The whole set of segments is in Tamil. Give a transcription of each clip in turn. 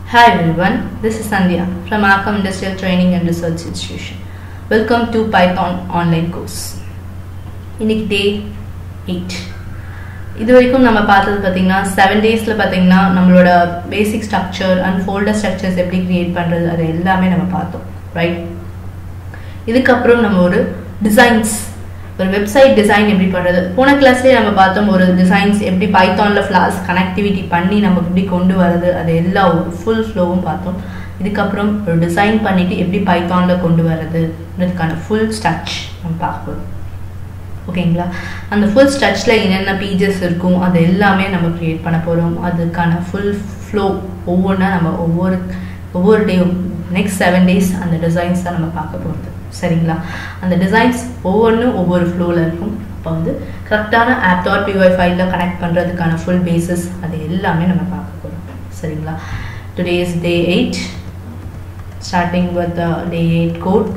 Hi everyone, this is Sandhya from Arkham Industrial Training and Research Institution. Welcome to Python online course. இன்னைக்கு டே எயிட் இது வரைக்கும் நம்ம பார்த்தது பார்த்தீங்கன்னா செவன் டேஸில் பார்த்தீங்கன்னா நம்மளோட basic structure and folder structures எப்படி கிரியேட் பண்ணுறது அது எல்லாமே நம்ம பார்த்தோம் ரைட் இதுக்கப்புறம் நம்ம ஒரு டிசைன்ஸ் ஒரு வெப்சைட் டிசைன் எப்படி பண்ணுறது போன கிளாஸ்லேயே நம்ம பார்த்தோம் ஒரு டிசைன்ஸ் எப்படி பைத்தானில் ஃப்ளாஸ் கனெக்டிவிட்டி பண்ணி நமக்கு எப்படி கொண்டு வர்றது அது எல்லா ஒரு ஃபுல் ஃப்ளோவும் பார்த்தோம் இதுக்கப்புறம் ஒரு டிசைன் பண்ணிவிட்டு எப்படி பைத்தானில் கொண்டு வர்றதுன்றதுக்கான ஃபுல் ஸ்ட்ரச் நம்ம பார்க்க போகிறோம் ஓகேங்களா அந்த ஃபுல் ஸ்ட்ரச்சில் என்னென்ன பேஜஸ் இருக்கும் அது எல்லாமே நம்ம க்ரியேட் பண்ண போகிறோம் அதுக்கான ஃபுல் ஃப்ளோ ஒவ்வொன்றா நம்ம ஒவ்வொரு ஒவ்வொரு டேயும் நெக்ஸ்ட் செவன் டேஸ் அந்த டிசைன்ஸ் தான் நம்ம பார்க்க போகிறது சரிங்களா அந்த டிசைன்ஸ் ஒவ்வொன்றும் ஒவ்வொரு ஃப்ளோவில் இருக்கும் அப்போ வந்து கரெக்டான ஆப் டாட் பிஒய் ஃபைலில் கனெக்ட் பண்ணுறதுக்கான ஃபுல் பேசிஸ் அது எல்லாமே நம்ம பார்க்க போகிறோம் சரிங்களா today is day eight starting with day eight code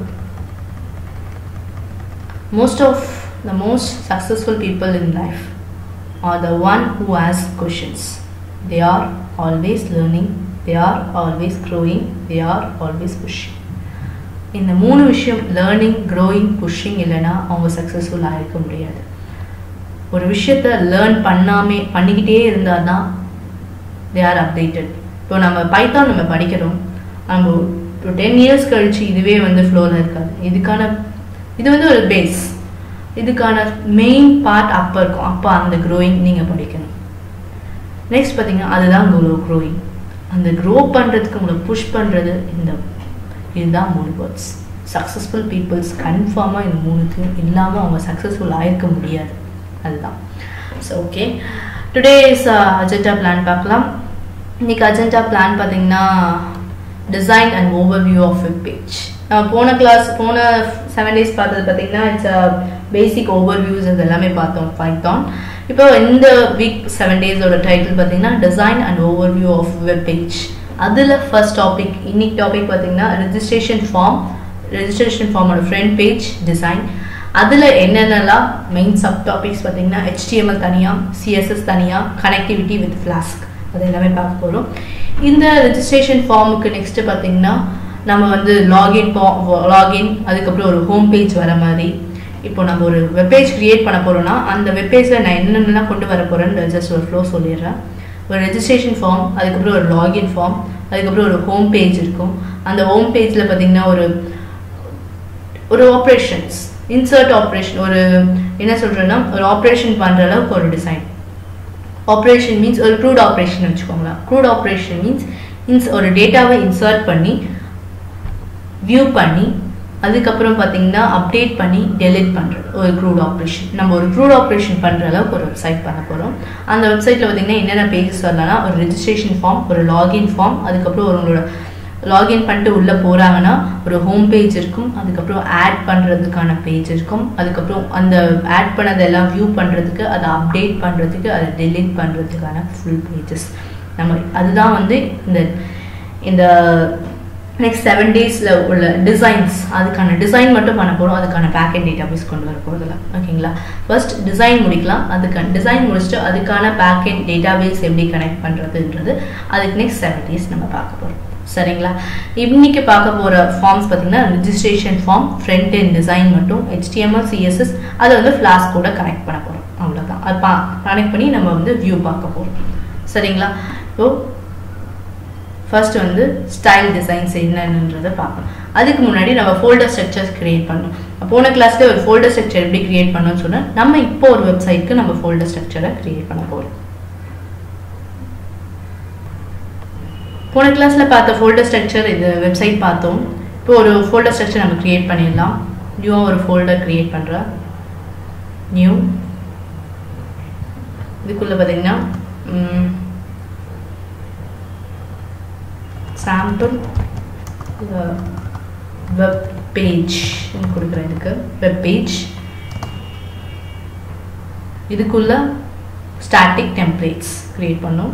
most of the most successful people in life are the one who ask questions they are always learning they are always growing they are always pushing இந்த மூணு விஷயம் லேர்னிங் க்ரோயிங் புஷ்ஷிங் இல்லைன்னா அவங்க சக்ஸஸ்ஃபுல் ஆகிருக்க முடியாது ஒரு விஷயத்த லேர்ன் பண்ணாமே பண்ணிக்கிட்டே இருந்தால் தான் தே ஆர் அப்டேட்டட் இப்போ நம்ம பைத்தான் நம்ம படிக்கிறோம் நம்ம இப்போ டென் இயர்ஸ் கழிச்சு இதுவே வந்து ஃப்ளோவில் இருக்காது இதுக்கான இது வந்து ஒரு பேஸ் இதுக்கான மெயின் பார்ட் அப்போ இருக்கும் அப்போ அந்த க்ரோயிங் நீங்கள் படிக்கணும் நெக்ஸ்ட் பார்த்தீங்கன்னா அதுதான் க்ரோ க்ரோயிங் அந்த க்ரோ பண்ணுறதுக்கு உங்களை புஷ் பண்ணுறது இந்த இதுதான் மூணு வேர்ட்ஸ் சக்ஸஸ்ஃபுல் பீப்புள்ஸ் கன்ஃபார்மாக இந்த மூணுத்தையும் இல்லாமல் அவங்க சக்ஸஸ்ஃபுல் ஆயிருக்க முடியாது அதுதான் so okay today is agenda plan பார்க்கலாம் இன்னைக்கு அஜெண்டா பிளான் பார்த்தீங்கன்னா design and overview of web page நம்ம போன கிளாஸ் போன செவன் டேஸ் பார்த்தது பார்த்தீங்கன்னா இட்ஸ் பேசிக் ஓவர் வியூஸ் இது எல்லாமே பார்த்தோம் பைத்தான் இப்போ இந்த வீக் செவன் டேஸோட டைட்டில் பார்த்தீங்கன்னா design and overview of web page அதில் ஃபர்ஸ்ட் டாபிக் இன்னைக்கு டாபிக் பார்த்தீங்கன்னா ரெஜிஸ்ட்ரேஷன் ஃபார்ம் ரெஜிஸ்ட்ரேஷன் ஃபார்மோட ஃப்ரண்ட் பேஜ் டிசைன் அதில் என்னென்னலாம் மெயின் சப் டாபிக்ஸ் பார்த்தீங்கன்னா ஹெச்டிஎம்எல் தனியாக சிஎஸ்எஸ் தனியாக கனெக்டிவிட்டி வித் ஃப்ளாஸ்க் அது எல்லாமே பார்க்க போகிறோம் இந்த ரெஜிஸ்ட்ரேஷன் ஃபார்முக்கு நெக்ஸ்ட்டு பார்த்தீங்கன்னா நம்ம வந்து லாகின் லாகின் அதுக்கப்புறம் ஒரு ஹோம் பேஜ் வர மாதிரி இப்போ நம்ம ஒரு வெப்பேஜ் க்ரியேட் பண்ண போகிறோம்னா அந்த வெப்பேஜில் நான் என்னென்னலாம் கொண்டு வர போகிறேன்னு ஜஸ்ட் ஒரு ஃப்ளோ சொல்லிடுறேன் ஒரு ரெஜிஸ்ட்ரேஷன் ஃபார்ம் அதுக்கப்புறம் ஒரு லாகின் ஃபார்ம் அதுக்கப்புறம் ஒரு ஹோம் பேஜ் இருக்கும் அந்த ஹோம் பேஜில் பார்த்தீங்கன்னா ஒரு ஒரு ஆப்ரேஷன்ஸ் இன்சர்ட் ஆப்ரேஷன் ஒரு என்ன சொல்கிறேன்னா ஒரு ஆப்ரேஷன் பண்ணுற அளவுக்கு ஒரு டிசைன் ஆப்ரேஷன் மீன்ஸ் ஒரு க்ரூட் ஆப்ரேஷன் வச்சுக்கோங்களேன் க்ரூட் ஆப்ரேஷன் மீன்ஸ் இன்ஸ் ஒரு டேட்டாவை இன்சர்ட் பண்ணி வியூ பண்ணி அதுக்கப்புறம் பார்த்தீங்கன்னா அப்டேட் பண்ணி டெலிட் பண்ணுறது ஒரு க்ரூட் ஆப்ரேஷன் நம்ம ஒரு க்ரூட் ஆப்ரேஷன் பண்ணுற அளவுக்கு ஒரு வெப்சைட் பண்ண போகிறோம் அந்த வெப்சைட்டில் பார்த்தீங்கன்னா என்னென்ன பேஜஸ் வரலாம்னா ஒரு ரெஜிஸ்ட்ரேஷன் ஃபார்ம் ஒரு லாகின் ஃபார்ம் அதுக்கப்புறம் உங்களோட லாகின் பண்ணிட்டு உள்ளே போகிறாங்கன்னா ஒரு ஹோம் பேஜ் இருக்கும் அதுக்கப்புறம் ஆட் பண்ணுறதுக்கான பேஜ் இருக்கும் அதுக்கப்புறம் அந்த ஆட் பண்ணதெல்லாம் வியூ பண்ணுறதுக்கு அதை அப்டேட் பண்ணுறதுக்கு அதை டெலிட் பண்ணுறதுக்கான ஃபுல் பேஜஸ் நம்ம அதுதான் வந்து இந்த இந்த நெக்ஸ்ட் செவன் டேஸில் உள்ள டிசைன்ஸ் அதுக்கான டிசைன் மட்டும் பண்ண போகிறோம் அதுக்கான பேக்கெட் டேட்டாபேஸ் கொண்டு வர போகிறதில்ல ஓகேங்களா ஃபர்ஸ்ட் டிசைன் முடிக்கலாம் அதுக்கான டிசைன் முடிச்சுட்டு அதுக்கான பேக்கெட் டேட்டாபேஸ் எப்படி கனெக்ட் பண்ணுறதுன்றது அதுக்கு நெக்ஸ்ட் செவன் டேஸ் நம்ம பார்க்க போகிறோம் சரிங்களா இன்னைக்கு பார்க்க போகிற ஃபார்ம்ஸ் பார்த்தீங்கன்னா registration form front and design மட்டும் ஹெச்டிஎம்எல் சிஎஸ்எஸ் அதை வந்து ஃப்ளாஸ் கூட கனெக்ட் பண்ண போகிறோம் அவ்வளோதான் அது பா கனெக்ட் பண்ணி நம்ம வந்து வியூ பார்க்க போகிறோம் சரிங்களா இப்போ ஃபர்ஸ்ட் வந்து ஸ்டைல் டிசைன்ஸ் என்னன்றதை பார்க்கணும் அதுக்கு முன்னாடி நம்ம ஃபோல்டர் ஸ்ட்ரக்சர்ஸ் கிரியேட் பண்ணணும் போன கிளாஸ்ல ஒரு ஃபோல்டர் ஸ்ட்ரக்சர் எப்படி கிரியேட் பண்ணணும்னு சொன்னால் நம்ம இப்போ ஒரு வெப்சைட்க்கு நம்ம ஃபோல்டர் ஸ்ட்ரக்சரை கிரியேட் பண்ண போகிறோம் போன கிளாஸ்ல பார்த்த ஃபோல்டர் ஸ்ட்ரக்சர் இந்த வெப்சைட் பார்த்தோம் இப்போ ஒரு ஃபோல்டர் ஸ்ட்ரக்சர் நம்ம கிரியேட் பண்ணிடலாம் நியூவாக ஒரு ஃபோல்டர் கிரியேட் பண்ணுறேன் நியூ இதுக்குள்ளே பார்த்தீங்கன்னா சாம்பிள் வெப் பேஜ் கொடுக்குறேன் இதுக்கு வெப் பேஜ் இதுக்குள்ள ஸ்டாட்டிக் டெம்ப்ளேட்ஸ் க்ரியேட் பண்ணோம்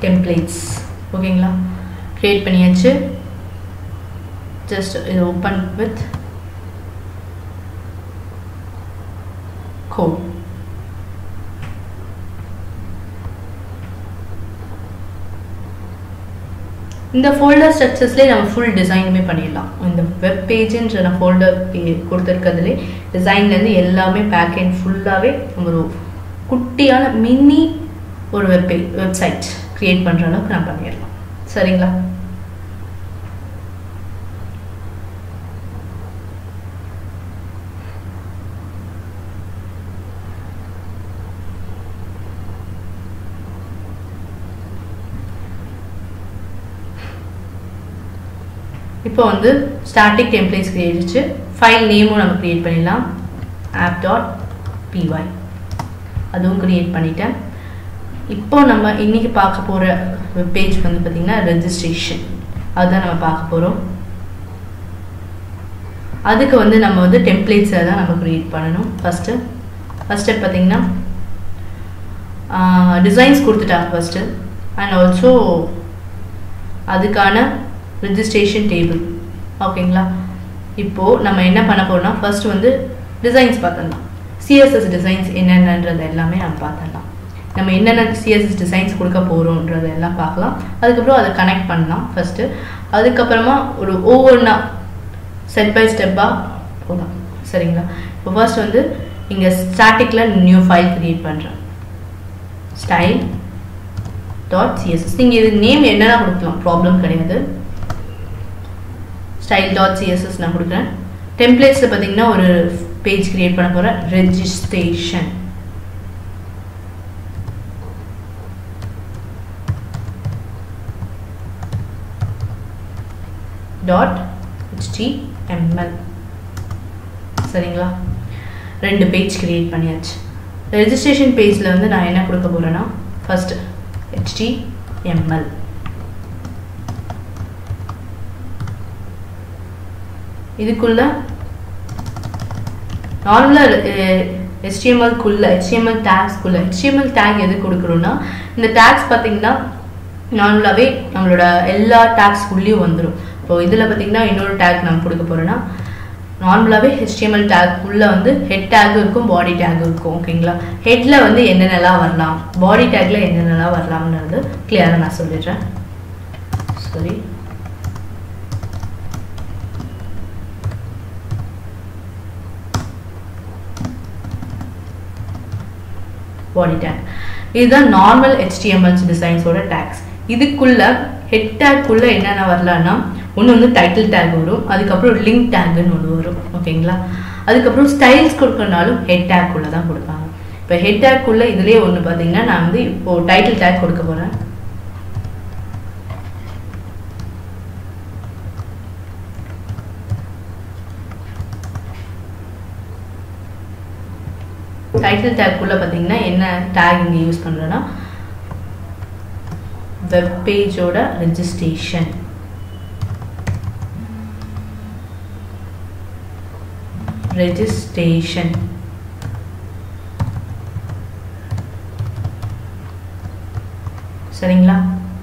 டெம்ப்ளேட்ஸ் ஓகேங்களா க்ரியேட் பண்ணியாச்சு ஜஸ்ட் இது ஓப்பன் வித் கோட் இந்த ஃபோல்டர் ஸ்ட்ரக்சர்ஸ்லேயே நம்ம ஃபுல் டிசைனுமே பண்ணிடலாம் இந்த வெப் பேஜுன்ற நான் ஃபோல்டர் கொடுத்துருக்கிறதுலே டிசைன்லேருந்து எல்லாமே பேக் அண்ட் ஃபுல்லாகவே ஒரு குட்டியான மினி ஒரு வெப் பே வெப்சைட் க்ரியேட் பண்ணுற அளவுக்கு நான் பண்ணிடலாம் சரிங்களா இப்போ வந்து ஸ்டாட்டிக் டெம்ப்ளேட்ஸ் கிரியேட் ஃபைல் நேமும் நம்ம க்ரியேட் பண்ணிடலாம் ஆப் டாட் பிஒய் அதுவும் க்ரியேட் பண்ணிட்டேன் இப்போ நம்ம இன்னைக்கு பார்க்க போகிற வெப் பேஜ் வந்து பார்த்திங்கன்னா ரெஜிஸ்ட்ரேஷன் அதுதான் நம்ம பார்க்க போகிறோம் அதுக்கு வந்து நம்ம வந்து டெம்ப்ளேட்ஸை தான் நம்ம க்ரியேட் பண்ணணும் ஃபஸ்ட்டு ஃபஸ்ட் ஸ்டெப் பார்த்திங்கன்னா டிசைன்ஸ் கொடுத்துட்டாங்க ஃபஸ்ட்டு அண்ட் ஆல்சோ அதுக்கான ரிஜிஸ்ட்ரேஷன் டேபிள் ஓகேங்களா இப்போது நம்ம என்ன பண்ண போகிறோம்னா ஃபர்ஸ்ட் வந்து டிசைன்ஸ் பார்த்துடலாம் சிஎஸ்எஸ் டிசைன்ஸ் என்னென்னன்றது எல்லாமே நம்ம பார்த்துடலாம் நம்ம என்னென்ன சிஎஸ்எஸ் டிசைன்ஸ் கொடுக்க போகிறோன்றது எல்லாம் பார்க்கலாம் அதுக்கப்புறம் அதை கனெக்ட் பண்ணலாம் ஃபஸ்ட்டு அதுக்கப்புறமா ஒரு ஒவ்வொன்றா ஸ்டெப் பை ஸ்டெப்பாக போகலாம் சரிங்களா இப்போ ஃபர்ஸ்ட் வந்து இங்கே ஸ்டாட்டிக்கில் நியூ ஃபைல் க்ரியேட் பண்ணுறேன் ஸ்டைல் டாட் சிஎஸ்எஸ் நீங்கள் இது நேம் என்னென்னா கொடுக்கலாம் ப்ராப்ளம் கிடையாது ஸ்டைல் டாட் சிஎஸ்எஸ் நான் கொடுக்குறேன் டெம்ப்ளேட்ஸில் பார்த்தீங்கன்னா ஒரு பேஜ் கிரியேட் பண்ண போகிறேன் ரெஜிஸ்ட்ரேஷன் டாட் ஹெச்டிஎம்எல் சரிங்களா ரெண்டு பேஜ் கிரியேட் பண்ணியாச்சு ரெஜிஸ்ட்ரேஷன் பேஜில் வந்து நான் என்ன கொடுக்க போகிறேன்னா ஃபஸ்ட்டு ஹெச்டிஎம்எல் இதுக்குள்ள நார்மலாக ஹெச்டிஎம்எல்குள்ள ஹெச்டிஎம்எல் டேக்ஸ்க்குள்ள ஹெச்டிஎம்எல் டேக் எது கொடுக்குறோன்னா இந்த டேக்ஸ் பார்த்தீங்கன்னா நார்மலாகவே நம்மளோட எல்லா டேக்ஸ்குள்ளேயும் வந்துடும் இப்போ இதில் பார்த்தீங்கன்னா இன்னொரு டேக் நம்ம கொடுக்க போகிறோன்னா நார்மலாகவே ஹெச்டிஎம்எல் டேக் உள்ள வந்து ஹெட் டேக் இருக்கும் பாடி டேக் இருக்கும் ஓகேங்களா ஹெட்டில் வந்து என்னென்னலாம் வரலாம் பாடி டேக்ல என்னென்னலாம் வரலாம்ன்றது கிளியராக நான் சொல்லிடுறேன் சரி பாடி டேக் இதுதான் நார்மல் ஹெச்டிஎம்எல் டிசைன்ஸோட டேக்ஸ் இதுக்குள்ள ஹெட் டேக்குள்ள என்னென்ன வரலான்னா ஒன்று வந்து டைட்டில் டேக் வரும் அதுக்கப்புறம் லிங்க் டேக்குன்னு ஒன்று வரும் ஓகேங்களா அதுக்கப்புறம் ஸ்டைல்ஸ் கொடுக்கறனாலும் ஹெட் டேக்குள்ள தான் கொடுப்பாங்க இப்போ ஹெட் டேக்குள்ள இதுலேயே ஒன்று பார்த்தீங்கன்னா நான் வந்து இப்போ டைட்டில் டேக் கொடுக்க போகிறேன் டைட்டில் டேக்குள்ளே பார்த்தீங்கன்னா என்ன டேக் இங்கே யூஸ் பண்ணுறேன்னா வெப் பேஜோட ரெஜிஸ்ட்ரேஷன் ரெஜிஸ்ட்ரேஷன் சரிங்களா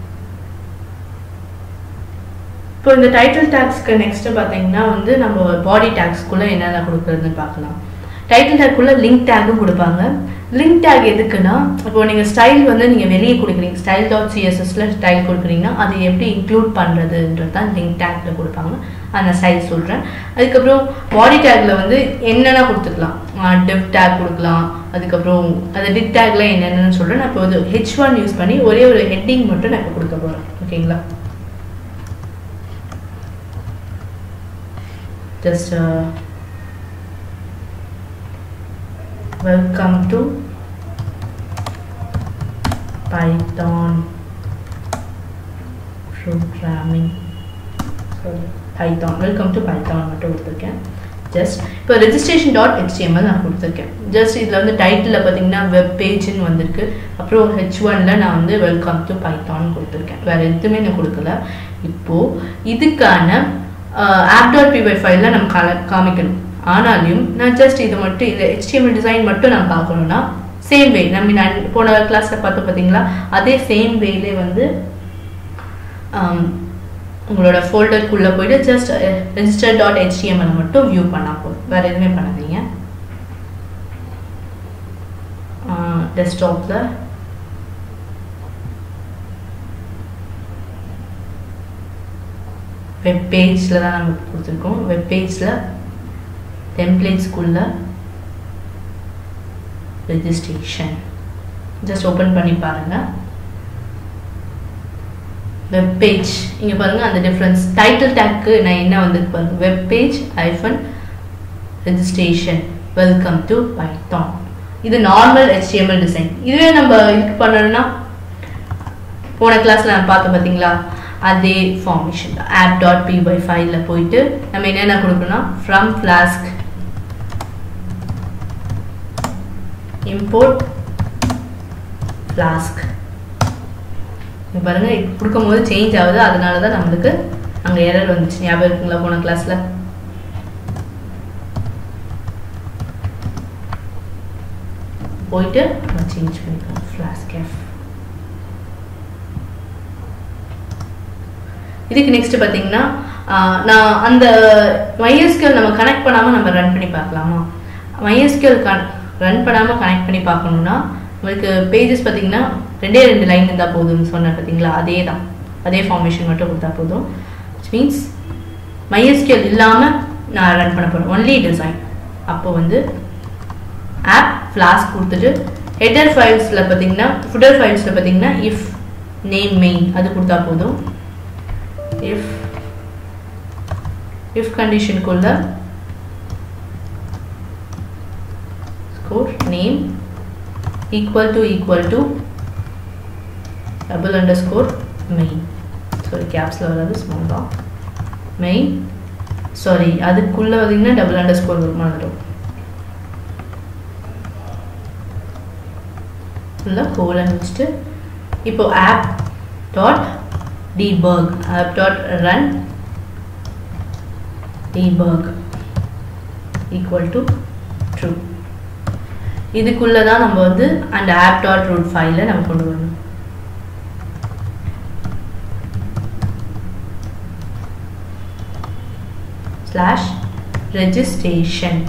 இப்போ இந்த டைட்டில் டேக்ஸ்க்கு நெக்ஸ்ட் பார்த்தீங்கன்னா வந்து நம்ம பாடி டேக்ஸ்க்குள்ளே என்னென்ன கொடுக்குறதுன்னு பார்க்கலாம் டைட்டில் டேக்குள்ளே லிங்க் டேக்கும் கொடுப்பாங்க லிங்க் டேக் எதுக்குன்னா இப்போ நீங்கள் ஸ்டைல் வந்து நீங்கள் வெளியே கொடுக்குறீங்க ஸ்டைல் டாட் சிஎஸ்எஸ்ல ஸ்டைல் கொடுக்குறீங்கன்னா அதை எப்படி இன்க்ளூட் பண்ணுறதுன்றது தான் லிங்க் டேக்கில் கொடுப்பாங்க அந்த ஸ்டைல் சொல்கிறேன் அதுக்கப்புறம் பாடி டேக்கில் வந்து என்னென்ன கொடுத்துக்கலாம் டெவ் டேக் கொடுக்கலாம் அதுக்கப்புறம் அந்த டிக் டேக்ல என்னென்னு சொல்கிறேன் நான் இப்போ வந்து ஹெச் ஒன் யூஸ் பண்ணி ஒரே ஒரு ஹெட்டிங் மட்டும் நான் இப்போ கொடுக்க போகிறேன் ஓகேங்களா just welcome to python programming sorry python welcome to python மட்டும் கொடுத்துருக்கேன் ஜஸ்ட் இப்போ ரெஜிஸ்ட்ரேஷன் டாட் ஹெச்டிஎம்எல் நான் கொடுத்துருக்கேன் ஜஸ்ட் இதில் வந்து டைட்டிலில் பார்த்தீங்கன்னா வெப் பேஜ்னு வந்திருக்கு அப்புறம் ஹெச் ஒனில் நான் வந்து வெல்கம் டு பைத்தான் கொடுத்துருக்கேன் வேறு எதுவுமே நான் கொடுக்கல இப்போது இதுக்கான ஆப் டாட் பிஒய் ஃபைலில் நம்ம காமிக்கணும் ஆனாலும் நான் ஜஸ்ட் இது மட்டும் இந்த ஹெச்டிஎம்எல் டிசைன் மட்டும் நான் பார்க்கணும்னா சேம் வே நம்ம நான் போன கிளாஸில் பார்த்தோம் பார்த்தீங்களா அதே சேம் வேலே வந்து ஆம், உங்களோட ஃபோல்டருக்குள்ளே போயிட்டு ஜஸ்ட் ரெஜிஸ்டர் டாட் ஹெச்டிஎம்எல் மட்டும் வியூ பண்ணால் போதும் வேறு எதுவுமே பண்ணாதீங்க டெஸ்க்டாப்பில் வெப் பேஜில் தான் நம்ம கொடுத்துருக்கோம் வெப் பேஜில் டெம்ப்ளேட்ஸ்குள்ள ரெஜிஸ்ட்ரேஷன் ஜஸ்ட் ஓப்பன் பண்ணி பாருங்கள் வெப் பேஜ் இங்கே பாருங்கள் அந்த டிஃப்ரென்ஸ் டைட்டில் டேக்கு நான் என்ன வந்திருக்கு பாருங்க வெப் பேஜ் ஐஃபன் ரெஜிஸ்ட்ரேஷன் வெல்கம் டு பைத்தான் இது நார்மல் HTML டிசைன் இதுவே நம்ம இதுக்கு பண்ணணும்னா போன கிளாஸ்ல நான் பார்த்தோம் பார்த்தீங்களா அதே ஃபார்மேஷன் தான் ஆப் டாட் பிபை ஃபைலில் போயிட்டு நம்ம என்னென்ன கொடுக்கணும்னா ஃப்ரம் ஃப்ளாஸ்க் இம்போர்ட் ஃப்ளாஸ்க் இங்க பாருங்க இப்ப கொடுக்கும்போது சேஞ்ச் ஆகுது அதனால தான் நம்மளுக்கு அங்கே எரர் வந்துச்சு ஞாபகம் இருக்குங்களா போன கிளாஸ்ல போயிட்டு நம்ம சேஞ்ச் பண்ணிக்கலாம் ஃப்ளாஸ்க் எஃப் இதுக்கு நெக்ஸ்ட் பார்த்தீங்கன்னா ஆஹ், நான் அந்த MySQL நம்ம கனெக்ட் பண்ணாமல் நம்ம ரன் பண்ணி பார்க்கலாமா MySQL கன் ரன் பண்ணாமல் கனெக்ட் பண்ணி பார்க்கணும்னா உங்களுக்கு பேஜஸ் பார்த்தீங்கன்னா ரெண்டே ரெண்டு லைன் இருந்தால் போதும்னு சொன்னேன் பார்த்தீங்களா அதே தான் அதே ஃபார்மேஷன் மட்டும் கொடுத்தா போதும் மீன்ஸ் MySQL இல்லாமல் நான் ரன் பண்ண போகிறேன் ஒன்லி டிசைன் அப்போ வந்து ஆப் ஃப்ளாஸ்க் கொடுத்துட்டு ஹெடர் ஃபைல்ஸில் பார்த்தீங்கன்னா ஃபுட்டர் ஃபைல்ஸில் பார்த்தீங்கன்னா இஃப் நேம் மெயின் அது கொடுத்தா போதும் இஃப் இஃப் கண்டிஷனுக்குள்ள score name equal to equal to double underscore main sorry கேப்ஸில் வராது ஸ்மால் தான் மெயின் சாரி அதுக்குள்ளே பார்த்தீங்கன்னா டபுள் அண்டர் ஸ்கோர் வந்துடும் ஃபுல்லாக கோலன் வச்சுட்டு இப்போ app dot debug app dot run debug equal to true இதுக்குள்ள தான் நம்ம வந்து அந்த ஆப் டாட் ரூட் ஃபைலை நம்ம கொண்டு வரணும் ஸ்லாஷ் ரெஜிஸ்ட்ரேஷன்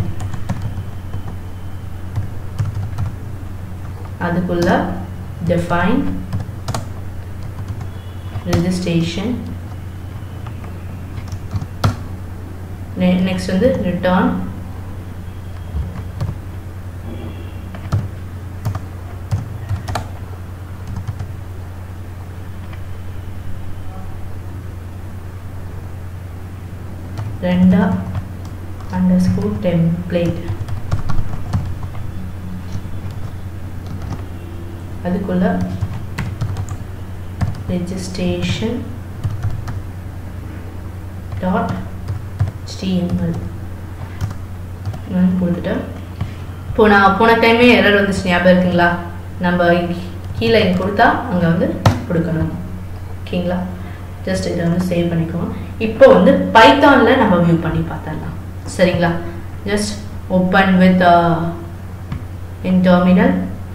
அதுக்குள்ள define registration Ne- next வந்து return ரெண்டா underscore template அதுக்குள்ள registration டாட் html நான் கொடுத்துட்டேன் இப்போ நான் போன டைமே எரர் வந்துச்சு ஞாபகம் இருக்குங்களா நம்ம இங்க கீழே இங்க கொடுத்தா அங்கே வந்து கொடுக்கணும் ஓகேங்களா ஜஸ்ட் இதை வந்து சேவ் பண்ணிக்குவோம் இப்போ வந்து பைத்தானில் நம்ம வியூ பண்ணி பார்த்துடலாம் சரிங்களா just open with in terminal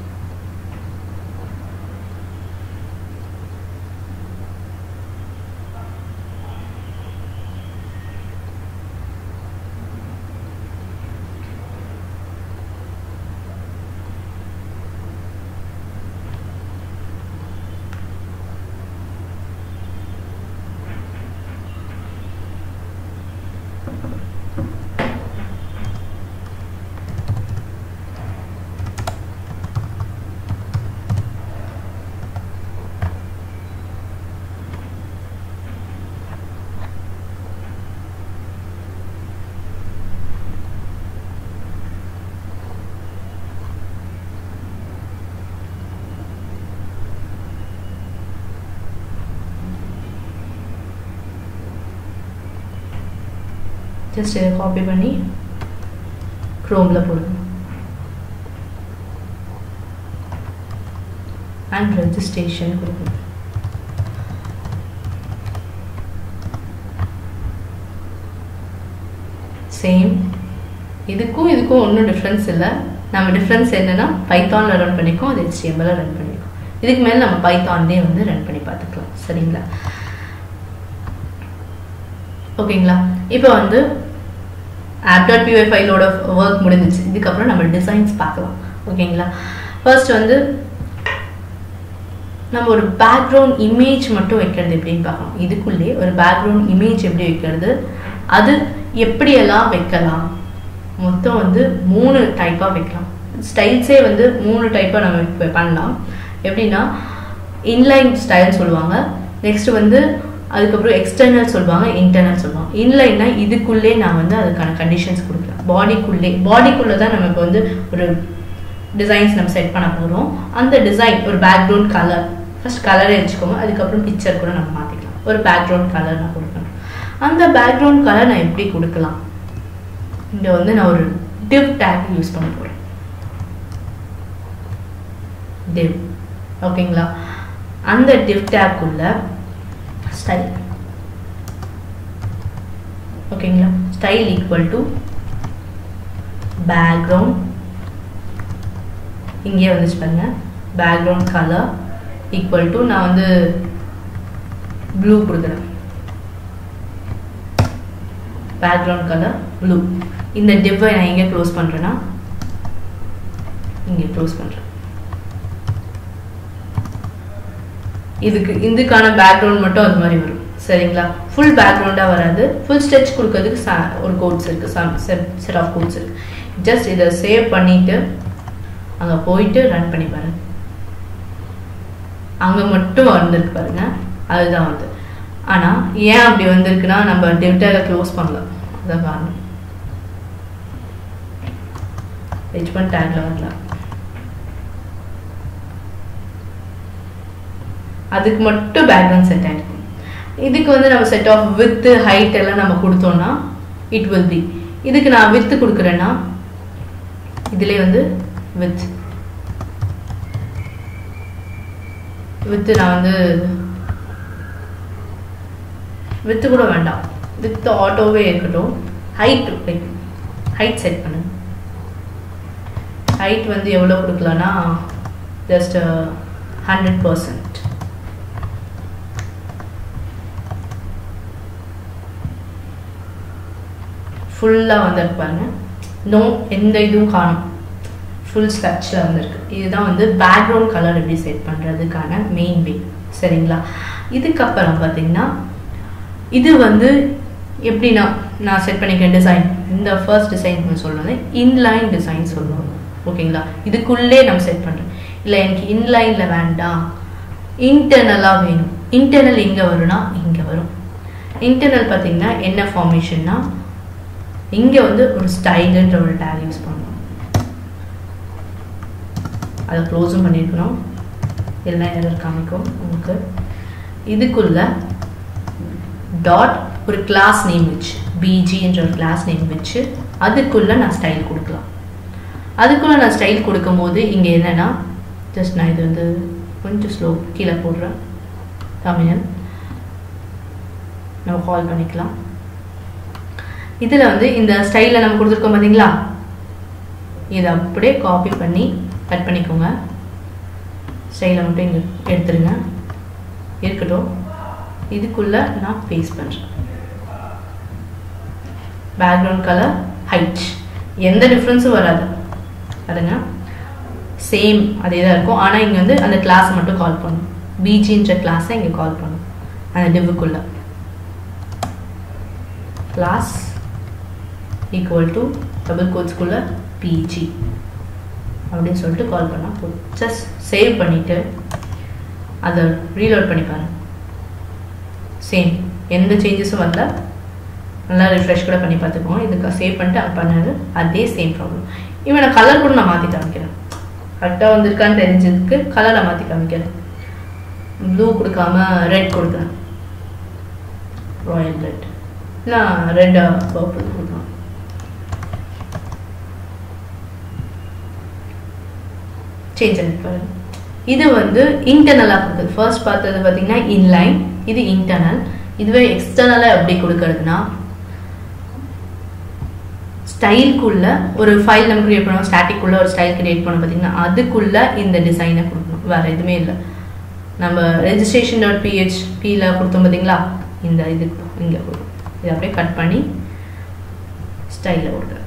just இதை காப்பி பண்ணி க்ரோமில் போடுங்க அண்ட் ரெஜிஸ்ட்ரேஷன் கொடுக்கணும் சேம் இதுக்கும் இதுக்கும் ஒன்றும் டிஃப்ரென்ஸ் இல்லை நம்ம டிஃப்ரென்ஸ் என்னன்னா பைத்தானில் ரன் பண்ணிக்கோம் அது HTML ரன் பண்ணிக்கோம் இதுக்கு மேலே நம்ம பைத்தான்லேயே வந்து ரன் பண்ணி பார்த்துக்கலாம் சரிங்களா ஓகேங்களா இப்போ வந்து ஆப் டாட் பிஒய் ஃபைலோட ஒர்க் முடிஞ்சிச்சு இதுக்கப்புறம் நம்ம டிசைன்ஸ் பார்க்கலாம் ஓகேங்களா ஃபர்ஸ்ட் வந்து நம்ம ஒரு பேக்ரவுண்ட் இமேஜ் மட்டும் வைக்கிறது எப்படின்னு பார்க்கலாம் இதுக்குள்ளே ஒரு பேக்ரவுண்ட் இமேஜ் எப்படி வைக்கிறது அது எப்படியெல்லாம் வைக்கலாம் மொத்தம் வந்து மூணு டைப்பாக வைக்கலாம் ஸ்டைல்ஸே வந்து மூணு டைப்பாக நம்ம இப்ப பண்ணலாம் எப்படின்னா இன்லைன் ஸ்டைல் சொல்லுவாங்க நெக்ஸ்ட் வந்து அதுக்கப்புறம் எக்ஸ்டர்னல் சொல்லுவாங்க இன்டர்னல் சொல்லுவாங்க இன்லைன்னா இதுக்குள்ளே நான் வந்து அதுக்கான கண்டிஷன்ஸ் கொடுக்கலாம் பாடிக்குள்ளே பாடிக்குள்ளே தான் நம்ம இப்போ வந்து ஒரு டிசைன்ஸ் நம்ம செட் பண்ண போகிறோம் அந்த டிசைன் ஒரு பேக்ரவுண்ட் கலர் ஃபர்ஸ்ட் கலரே வச்சுக்கோங்க அதுக்கப்புறம் பிக்சர் கூட நம்ம மாற்றிக்கலாம் ஒரு பேக்ரவுண்ட் கலர் நான் கொடுக்கணும் அந்த பேக்ரவுண்ட் கலர் நான் எப்படி கொடுக்கலாம் இங்கே வந்து நான் ஒரு டிவ் டேக் யூஸ் பண்ண போகிறேன் div ஓகேங்களா அந்த div tag உள்ள ஸ்டைல் ஓகேங்களா ஸ்டைல் ஈக்குவல் டு பேக்ரவுண்ட் இங்கே வந்துச்சு பாருங்க பேக்ரவுண்ட் கலர் ஈக்குவல் டு நான் வந்து ப்ளூ கொடுக்குறேன் பேக்ரவுண்ட் கலர் ப்ளூ இந்த டிவ்வை நான் எங்கே க்ளோஸ் பண்ணுறேன்னா இங்கே க்ளோஸ் பண்ணுறேன் இதுக்கு இதுக்கான பேக்ரவுண்ட் மட்டும் அது மாதிரி வரும் சரிங்களா ஃபுல் பேக்ரவுண்டாக வராது ஃபுல் ஸ்டெச் கொடுக்கறதுக்கு ச- ஒரு கோட்ஸ் இருக்குது சம் செட் ஆஃப் கோட்ஸ் இருக்குது ஜஸ்ட் இதை சேவ் பண்ணிட்டு அங்கே போயிட்டு ரன் பண்ணி பாருங்க அங்கே மட்டும் வந்திருக்கு பாருங்க அதுதான் வந்து ஆனால் ஏன் அப்படி வந்திருக்குன்னா நம்ம டெப்டாக க்ளோஸ் பண்ணல அதான் காரணம் ஹெச்பன் டேக்ல வரல அதுக்கு மட்டும் பேக்ரவுண்ட் செட் ஆகிருக்கும் இதுக்கு வந்து நம்ம செட் ஆஃப் வித்து ஹைட் எல்லாம் நம்ம கொடுத்தோம்னா இட் வில் பி இதுக்கு நான் வித்து கொடுக்குறேன்னா இதுலேயே வந்து வித் வித்து நான் வந்து வித்து கூட வேண்டாம் வித் ஆட்டோவே இருக்கட்டும் ஹைட் ஹைட் செட் பண்ணு ஹைட் வந்து எவ்வளோ கொடுக்கலான்னா ஜஸ்ட் ஹண்ட்ரட் பர்சன்ட் ஃபுல்லாக வந்திருக்கு பாருங்க நோ எந்த இதுவும் காணும் ஃபுல் ஸ்ட்ரக்சர் வந்திருக்கு இதுதான் வந்து பேக்ரவுண்ட் கலர் எப்படி செட் பண்ணுறதுக்கான மெயின் வே சரிங்களா இதுக்கப்புறம் பார்த்தீங்கன்னா இது வந்து எப்படின்னா நான் செட் பண்ணிக்கிறேன் டிசைன் இந்த ஃபர்ஸ்ட் டிசைன் சொல்லுவது இன்லைன் டிசைன் சொல்லுவாங்க ஓகேங்களா இதுக்குள்ளே நம்ம செட் பண்ணுறோம் இல்லை எனக்கு இன்லைனில் வேண்டாம் இன்டர்னலாக வேணும் இன்டர்னல் எங்கே வரும்னா இங்கே வரும் இன்டர்னல் பார்த்தீங்கன்னா என்ன ஃபார்மேஷன்னா இங்கே வந்து ஒரு ஸ்டைலுன்ற ஒரு டேக் யூஸ் பண்ணுவோம் அதை க்ளோஸும் பண்ணியிருக்கணும் இல்லைன்னா எரர் காமிக்கும் உங்களுக்கு இதுக்குள்ள டாட் ஒரு கிளாஸ் நேம் வச்சு பிஜின்ற ஒரு கிளாஸ் நேம் வச்சு அதுக்குள்ள நான் ஸ்டைல் கொடுக்கலாம் அதுக்குள்ள நான் ஸ்டைல் கொடுக்கும்போது இங்கே என்னன்னா ஜஸ்ட் நான் இது வந்து கொஞ்சம் ஸ்லோ கீழே போடுறேன் தமிழன் நம்ம கால் பண்ணிக்கலாம் இதில் வந்து இந்த ஸ்டைலில் நம்ம கொடுத்துருக்கோம் பார்த்தீங்களா இதை அப்படியே காப்பி பண்ணி கட் பண்ணிக்கோங்க ஸ்டைலை மட்டும் இங்கே எடுத்துருங்க இருக்கட்டும் இதுக்குள்ள நான் பேஸ்ட் பண்ணுறேன் பேக்ரவுண்ட் கலர் ஹைட் எந்த டிஃப்ரென்ஸும் வராது பாருங்க சேம் அதே தான் இருக்கும் ஆனால் இங்கே வந்து அந்த கிளாஸை மட்டும் கால் பண்ணும் பிஜின்ற கிளாஸை இங்கே கால் பண்ணும் அந்த டிவ்வுக்குள்ள கிளாஸ் ஈக்குவல் டு டபுள் கோட்ஸ்குள்ள பிஜி அப்படின்னு சொல்லிட்டு கால் பண்ணால் போதும் ஜஸ்ட் சேவ் பண்ணிவிட்டு அதை ரீலோட் பண்ணி பாருங்க சேம் எந்த சேஞ்சஸும் வரல நல்லா ரிஃப்ரெஷ் கூட பண்ணி பார்த்துக்கோங்க இதுக்கு சேவ் பண்ணிட்டு அது பண்ணாது அதே சேம் ப்ராப்ளம் இவன் நான் கலர் கூட நான் மாற்றி காமிக்கிறேன் கரெக்டாக வந்திருக்கான்னு தெரிஞ்சதுக்கு கலரை மாற்றி காமிக்கிறேன் ப்ளூ கொடுக்காம ரெட் கொடுக்குறேன் ராயல் ரெட் நான் ரெட் பர்பிள் கொடுக்கலாம் சேஞ்ச் ஆகிட்டு பாருங்க இது வந்து இன்டர்னலாக கொடுக்குது ஃபர்ஸ்ட் பார்த்தது பார்த்தீங்கன்னா இன்லைன் இது இன்டர்னல் இதுவே எக்ஸ்டர்னலாக எப்படி கொடுக்கறதுனா ஸ்டைல்குள்ள ஒரு ஃபைல் நம்ம கிரியேட் பண்ணுவோம் ஸ்டாட்டிக்குள்ள ஒரு ஸ்டைல் கிரியேட் பண்ணோம் பார்த்தீங்கன்னா அதுக்குள்ள இந்த டிசைனை கொடுக்கணும் வேற எதுவுமே இல்லை நம்ம ரெஜிஸ்ட்ரேஷன் டாட் பிஹெச்பியில் கொடுத்தோம் பார்த்தீங்களா இந்த இது இங்கே கொடுக்கும் இதை அப்படியே கட் பண்ணி ஸ்டைலில் கொடுக்குறேன்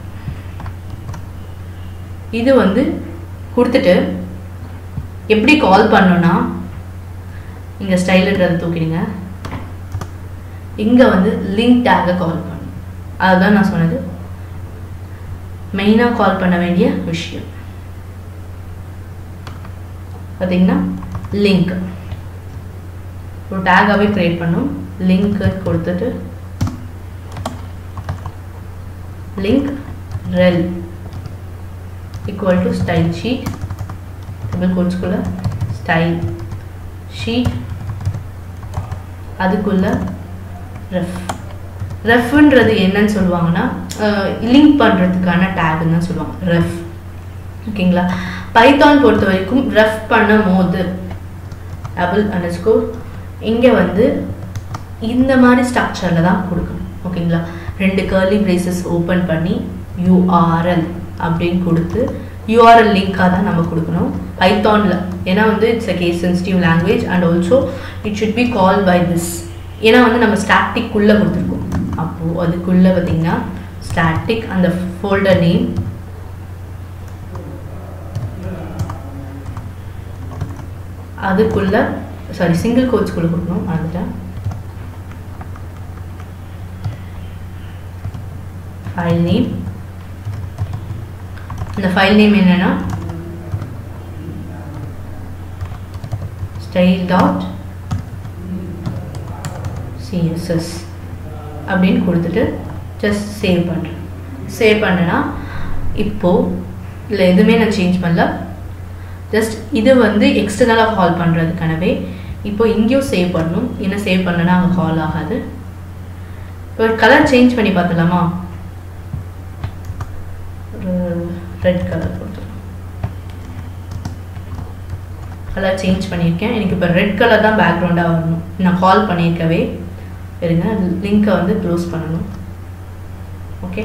இது வந்து கொடுத்துட்டு எப்படி கால் பண்ணோன்னா இங்கே ஸ்டைலுன்றதை தூக்கிடுங்க இங்கே வந்து லிங்க் டேக்கை கால் பண்ணும் அதுதான் நான் சொன்னது மெயினாக கால் பண்ண வேண்டிய விஷயம் பார்த்தீங்கன்னா லிங்க் ஒரு டேகாகவே க்ரியேட் பண்ணும் லிங்க் கொடுத்துட்டு link rel equal to stylesheet double கோட்ஸ்குள்ள ஸ்டைல் ஷீட் அதுக்குள்ள ரெஃப் ரெஃப்ன்றது என்னன்னு சொல்லுவாங்கன்னா லிங்க் பண்ணுறதுக்கான டேக்னு தான் சொல்லுவாங்க ரெஃப் ஓகேங்களா பைத்தான் பொறுத்த வரைக்கும் ரெஃப் பண்ணும் போது டபுள் அண்டர்ஸ்கோர் இங்கே வந்து இந்த மாதிரி ஸ்ட்ரக்சரில் தான் கொடுக்கணும் ஓகேங்களா ரெண்டு கர்லி பிரேசஸ் ஓப்பன் பண்ணி யூஆர்எல் அப்படின்னு கொடுத்து யூஆர்எல் லிங்காக தான் நம்ம கொடுக்கணும் பைத்தானில் ஏன்னா வந்து it's a case sensitive language and also it should be call by this ஏன்னா வந்து நம்ம ஸ்டாட்டிக்குள்ளே கொடுத்துருக்கோம் அப்போது அதுக்குள்ளே பார்த்தீங்கன்னா ஸ்டாட்டிக் அந்த ஃபோல்டர் நேம் அதுக்குள்ள சாரி சிங்கிள் கோட்ஸ்குள்ளே கொடுக்கணும் மறந்துட்டேன் ஃபைல் நேம் இந்த ஃபைல் நேம் என்னன்னா ஸ்டைல் டாட் சிஎஸ்எஸ் அப்படின்னு கொடுத்துட்டு ஜஸ்ட் சேவ் பண்ணுறேன் சேவ் பண்ணேன்னா இப்போது இல்லை எதுவுமே நான் சேஞ்ச் பண்ணல ஜஸ்ட் இது வந்து எக்ஸ்டர்னலாக கால் பண்ணுறதுக்கானவே இப்போ இங்கேயும் சேவ் பண்ணணும் என்ன சேவ் பண்ணனா அங்கே கால் ஆகாது இப்போ கலர் சேஞ்ச் பண்ணி பார்த்துலாமா ஒரு ரெட் கலர் கொடுத்துருவோம் கலர் சேஞ்ச் பண்ணியிருக்கேன் எனக்கு இப்போ ரெட் கலர் தான் பேக்ரவுண்டாக வரணும் நான் கால் பண்ணியிருக்கவே இருங்க லிங்க்கை வந்து க்ளோஸ் பண்ணணும் ஓகே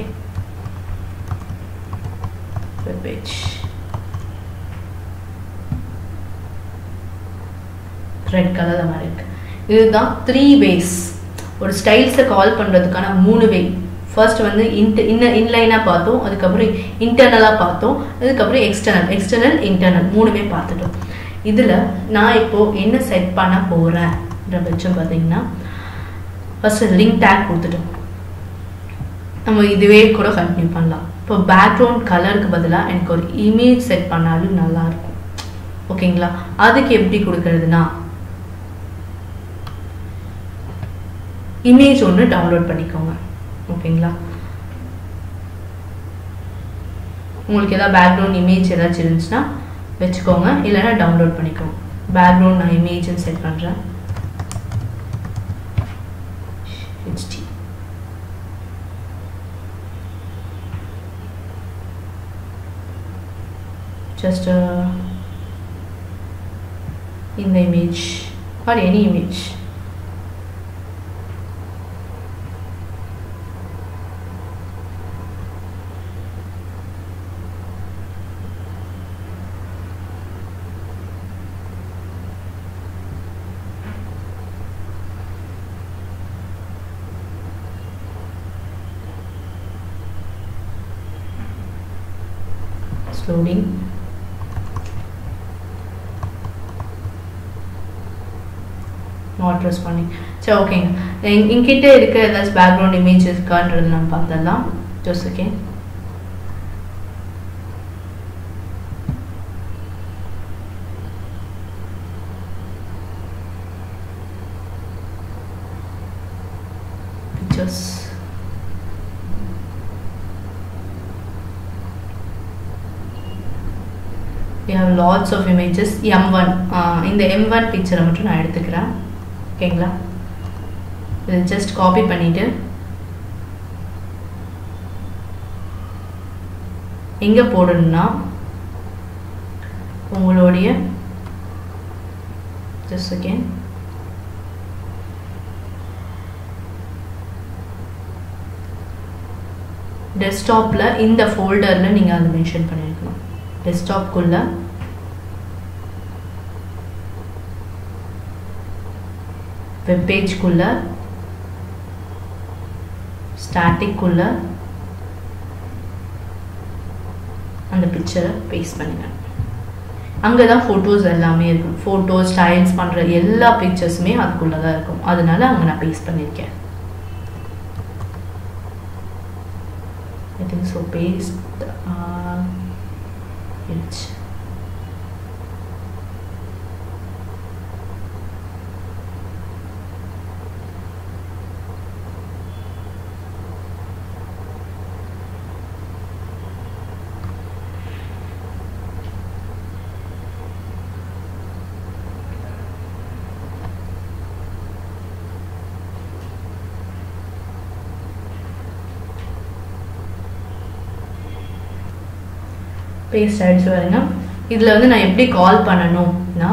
வெப் பேஜ் ரெட் கலரில் மாதிரி இருக்கு இதுதான் த்ரீ வேஸ் ஒரு ஸ்டைல்ஸை கால் பண்ணுறதுக்கான மூணு வே ஃபர்ஸ்ட் வந்து இன்ட் இன்ன இன்லைனாக பார்த்தோம் அதுக்கப்புறம் இன்டர்னலாக பார்த்தோம் அதுக்கப்புறம் எக்ஸ்டர்னல் எக்ஸ்டர்னல் இன்டர்னல் மூணுமே பார்த்துட்டோம் இதில் நான் இப்போது என்ன செட் பண்ண போகிறேன்ற பட்சம் பார்த்தீங்கன்னா ஃபஸ்ட்டு லிங்க் டேக் கொடுத்துட்டோம் நம்ம இதுவே கூட கண்டினியூ பண்ணலாம் இப்போ பேக்ரவுண்ட் கலருக்கு பதிலாக எனக்கு ஒரு இமேஜ் செட் பண்ணாலும் நல்லாயிருக்கும் ஓகேங்களா அதுக்கு எப்படி கொடுக்கறதுனா இமேஜ் ஒன்று டவுன்லோட் பண்ணிக்கோங்க ஓகேங்களா உங்களுக்கு ஏதாவது பேக்ரவுண்ட் இமேஜ் ஏதாச்சும் இருந்துச்சுன்னா வச்சுக்கோங்க இல்லைன்னா டவுன்லோட் பண்ணிக்கோங்க பேக்ரவுண்ட் நான் இமேஜ்னு செட் பண்ணுறேன் HD just uh, in the image or any image it's loading not responding சரி ஓகேங்க எங் எங்கிட்ட இருக்க ஏதாச்சும் பேக்ரவுண்ட் இமேஜ் இருக்கான்றது நம்ம பார்த்துடலாம் ஜோஸ் okay pictures we have lots of images m1 இந்த m1 பிக்சரை மட்டும் நான் எடுத்துக்கிறேன் ஓகேங்களா இது ஜஸ்ட் காப்பி பண்ணிட்டு எங்க போடணும்னா உங்களுடைய ஜஸ்ட் செகண்ட் டெஸ்க்டாப்பில் இந்த ஃபோல்டரில் நீங்கள் அதை மென்ஷன் பண்ணியிருக்கணும் டெஸ்க்டாப்குள்ளே வெப்பேஜ்குள்ளே ஸ்டாட்டிக்குள்ளே அந்த பிக்சரை பேஸ்ட் பண்ணுங்க அங்கே தான் ஃபோட்டோஸ் எல்லாமே இருக்கும் ஃபோட்டோஸ் ஸ்டைல்ஸ் பண்ணுற எல்லா பிக்சர்ஸுமே அதுக்குள்ளே தான் இருக்கும் அதனால அங்கே நான் பேஸ்ட் பண்ணியிருக்கேன் ஐ திங்க் ஸோ பேஸ்ட் இருந்துச்சு பேஸ்ட் ஆயிடுச்சு பாருங்க இதில் வந்து நான் எப்படி கால் பண்ணணும்னா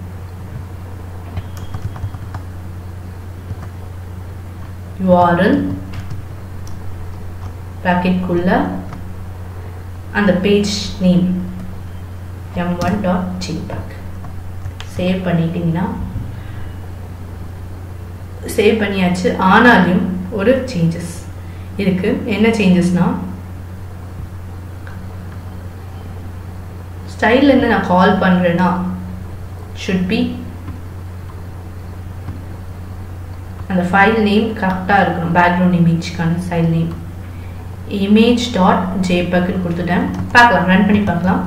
யூஆர்எல் ப்ராக்கெட்குள்ள அந்த page name M one dot JPEG save பண்ணிட்டீங்கன்னா சேவ் பண்ணியாச்சு ஆனாலும் ஒரு சேஞ்சஸ் இருக்கு என்ன சேஞ்சஸ்னால் ஸ்டைல்லேருந்து நான் கால் பண்ணுறேன்னா ஷுட் பி அந்த ஃபைல் நேம் கரெக்டாக இருக்கணும் பேக்ரவுண்ட் இமேஜ்க்கான ஃபைல் நேம் இமேஜ் டாட் ஜேபக்னு கொடுத்துட்டேன் பார்க்கலாம் ரன் பண்ணி பார்க்கலாம்